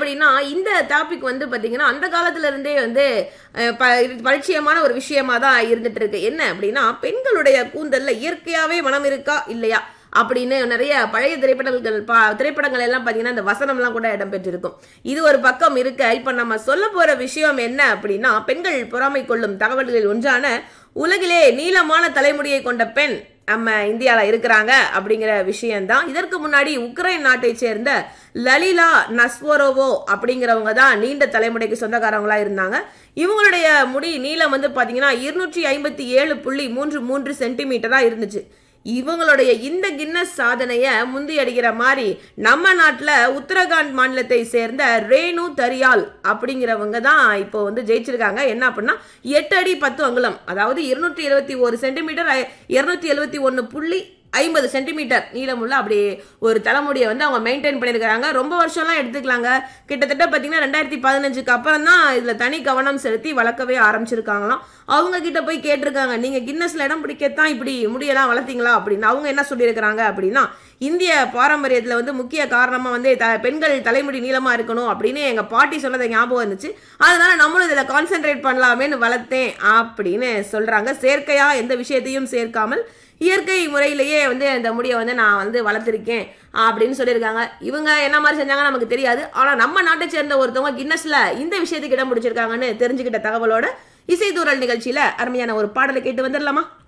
அப்படின்னா இந்த டாபிக் வந்து பாத்தீங்கன்னா அந்த காலத்துல இருந்தே வந்து அஹ், ப- இது பரிச்சயமான ஒரு விஷயமா தான் இருந்துட்டு இருக்கு என்ன அப்படின்னா பெண்களுடைய கூந்தல்ல இயற்கையாவே மனம் இருக்கா இல்லையா அப்படின்னு நிறைய பழைய திரைப்படங்கள் பா திரைப்படங்கள் எல்லாம் பார்த்தீங்கன்னா இந்த வசனம்லாம் கூட இடம்பெற்றிருக்கும் இது ஒரு பக்கம் இருக்க இப்போ நம்ம சொல்ல போற விஷயம் என்ன அப்படின்னா பெண்கள் பொறாமை கொள்ளும் தகவல்களில் ஒன்றான உலகிலே நீளமான தலைமுடியை கொண்ட பெண் நம்ம இந்தியாவில் இருக்கிறாங்க அப்படிங்கிற விஷயம்தான் இதற்கு முன்னாடி உக்ரைன் நாட்டை சேர்ந்த லலிலா நஸ்வரோவோ அப்படிங்கிறவங்க தான் நீண்ட தலைமுடிக்கு சொந்தக்காரங்களா இருந்தாங்க இவங்களுடைய முடி நீளம் வந்து பார்த்தீங்கன்னா இருநூற்றி ஐம்பத்தி ஏழு புள்ளி மூன்று மூன்று சென்டிமீட்டரா இருந்துச்சு இவங்களுடைய இந்த கின்னஸ் சாதனையை முந்தி அடிக்கிற மாதிரி நம்ம நாட்டில் உத்தரகாண்ட் மாநிலத்தை சேர்ந்த ரேணு தரியால் அப்படிங்கிறவங்க தான் இப்போ வந்து ஜெயிச்சிருக்காங்க என்ன அப்படின்னா எட்டு அடி பத்து அங்குலம் அதாவது இருநூற்றி இருபத்தி ஒரு சென்டிமீட்டர் இருநூத்தி எழுபத்தி ஒன்று புள்ளி ஐம்பது சென்டிமீட்டர் நீளமுள்ள அப்படி ஒரு தலைமுடியை வந்து அவங்க மெயின்டைன் பண்ணியிருக்கிறாங்க ரொம்ப வருஷம்லாம் எடுத்துக்கலாங்க கிட்டத்தட்ட பார்த்தீங்கன்னா ரெண்டாயிரத்தி பதினஞ்சுக்கு அப்புறம் தான் இதில் தனி கவனம் செலுத்தி வளர்க்கவே ஆரம்பிச்சிருக்காங்களாம் அவங்க கிட்ட போய் கேட்டிருக்காங்க நீங்கள் கின்னஸ்ல இடம் பிடிக்கத்தான் இப்படி முடியெல்லாம் வளர்த்தீங்களா அப்படின்னு அவங்க என்ன சொல்லியிருக்கிறாங்க அப்படின்னா இந்திய பாரம்பரியத்தில் வந்து முக்கிய காரணமாக வந்து த பெண்கள் தலைமுடி நீளமாக இருக்கணும் அப்படின்னு எங்கள் பாட்டி சொன்னது ஞாபகம் இருந்துச்சு அதனால நம்மளும் இதில் கான்சென்ட்ரேட் பண்ணலாமேன்னு வளர்த்தேன் அப்படின்னு சொல்கிறாங்க செயற்கையாக எந்த விஷயத்தையும் சேர்க்காமல் இயற்கை முறையிலேயே வந்து இந்த முடியை வந்து நான் வந்து வளர்த்துருக்கேன் அப்படின்னு சொல்லியிருக்காங்க இவங்க என்ன மாதிரி செஞ்சாங்க நமக்கு தெரியாது ஆனால் நம்ம நாட்டை சேர்ந்த ஒருத்தவங்க கின்னஸ்ல இந்த விஷயத்துக்கு இடம் பிடிச்சிருக்காங்கன்னு தெரிஞ்சுக்கிட்ட தகவலோட இசைத்தூரல் நிகழ்ச்சியில அருமையான ஒரு பாடலை கேட்டு வந்துடலாமா